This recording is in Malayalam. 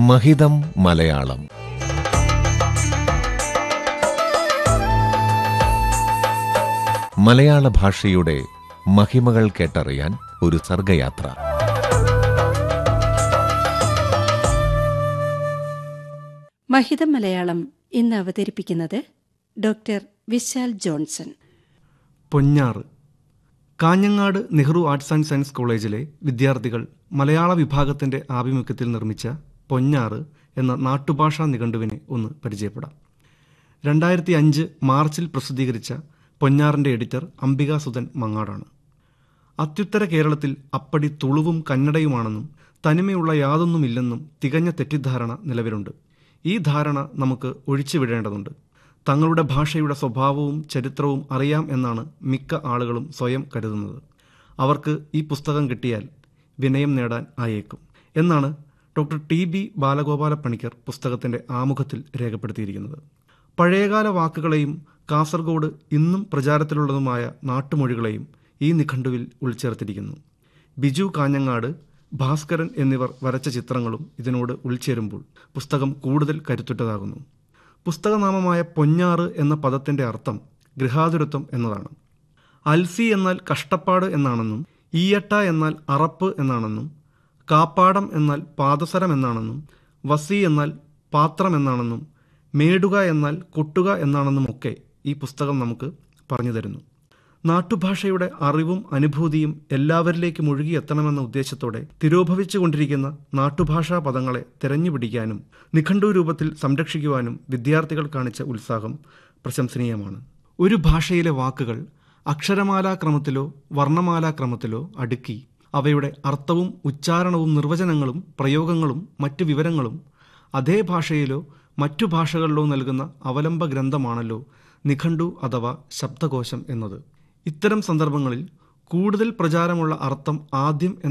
മഹിതം മലയാളം മലയാള ഭാഷയുടെ മഹിമകൾ കേട്ടറിയാൻ ഒരു സർഗയാത്ര മഹിതം മലയാളം ഇന്ന് അവതരിപ്പിക്കുന്നത് doctor Vishal Johnson Ponnaru Kanhangad Nehru arts and science കോളേജിലെ വിദ്യാർത്ഥികൾ മലയാള വിഭാഗത്തിന്റെ ആഭിമുഖ്യത്തിൽ നിർമ്മിച്ച പൊന്നാറ് എന്ന നാട്ടുഭാഷാ നിഘണ്ടുവിനെ ഒന്ന് പരിചയപ്പെടാം രണ്ടായിരത്തി അഞ്ച് മാർച്ചിൽ പ്രസിദ്ധീകരിച്ച പൊന്നാറിന്റെ എഡിറ്റർ അംബികാസുധൻ മങ്ങാടാണ് അത്യുത്തര കേരളത്തിൽ അപ്പടി തുളുവും കന്നഡയുമാണെന്നും തനിമയുള്ള യാതൊന്നുമില്ലെന്നും തികഞ്ഞ തെറ്റിദ്ധാരണ നിലവിലുണ്ട് ഈ ധാരണ നമുക്ക് ഒഴിച്ചുവിടേണ്ടതുണ്ട് തങ്ങളുടെ ഭാഷയുടെ സ്വഭാവവും ചരിത്രവും അറിയാം എന്നാണ് മിക്ക ആളുകളും സ്വയം കരുതുന്നത് അവർക്ക് ഈ പുസ്തകം കിട്ടിയാൽ വിനയം നേടാൻ ആയേക്കും എന്നാണ് doctor T B Balagopala Panicker പുസ്തകത്തിന്റെ ആമുഖത്തിൽ രേഖപ്പെടുത്തിയിരിക്കുന്നത് പഴയകാല വാക്കുകളെയും കാസർഗോഡ് ഇന്നും പ്രചാരത്തിലുള്ളതുമായ നാട്ടുമൊഴികളെയും ഈ നിഘണ്ടുവിൽ ഉൾച്ചേർത്തിരിക്കുന്നു ബിജു കാഞ്ഞങ്ങാട് ഭാസ്കരൻ എന്നിവർ വരച്ച ചിത്രങ്ങളും ഇതിനോട് ഉൾച്ചേരുമ്പോൾ പുസ്തകം കൂടുതൽ കരുത്തുറ്റതാകുന്നു പുസ്തകനാമമായ പൊന്നാറ് എന്ന പദത്തിന്റെ അർത്ഥം ഗൃഹാതുരത്വം എന്നതാണ് അൽസി എന്നാൽ കഷ്ടപ്പാട് എന്നാണെന്നും ഈയട്ട എന്നാൽ അറപ്പ് എന്നാണെന്നും കാപ്പാടം എന്നാൽ പാദസരം എന്നാണെന്നും വസി എന്നാൽ പാത്രം എന്നാണെന്നും മേടുക എന്നാൽ കൊട്ടുക എന്നാണെന്നുമൊക്കെ ഈ പുസ്തകം നമുക്ക് പറഞ്ഞു തരുന്നു നാട്ടുഭാഷയുടെ അറിവും അനുഭൂതിയും എല്ലാവരിലേക്കും ഒഴുകിയെത്തണമെന്ന ഉദ്ദേശത്തോടെ തിരോഭവിച്ചുകൊണ്ടിരിക്കുന്ന നാട്ടുഭാഷാ പദങ്ങളെ തെരഞ്ഞുപിടിക്കാനും നിഘണ്ടു രൂപത്തിൽ സംരക്ഷിക്കുവാനും വിദ്യാർത്ഥികൾ കാണിച്ച ഉത്സാഹം പ്രശംസനീയമാണ് ഒരു ഭാഷയിലെ വാക്കുകൾ അക്ഷരമാലാക്രമത്തിലോ വർണ്ണമാലാക്രമത്തിലോ അടുക്കി അവയുടെ അർത്ഥവും ഉച്ചാരണവും നിർവചനങ്ങളും പ്രയോഗങ്ങളും മറ്റു വിവരങ്ങളും അതേ ഭാഷയിലോ മറ്റു ഭാഷകളിലോ നൽകുന്ന അവലംബ ഗ്രന്ഥമാണല്ലോ നിഘണ്ടു അഥവാ ശബ്ദകോശം എന്നത് ഇത്തരം സന്ദർഭങ്ങളിൽ കൂടുതൽ പ്രചാരമുള്ള അർത്ഥം ആദ്യം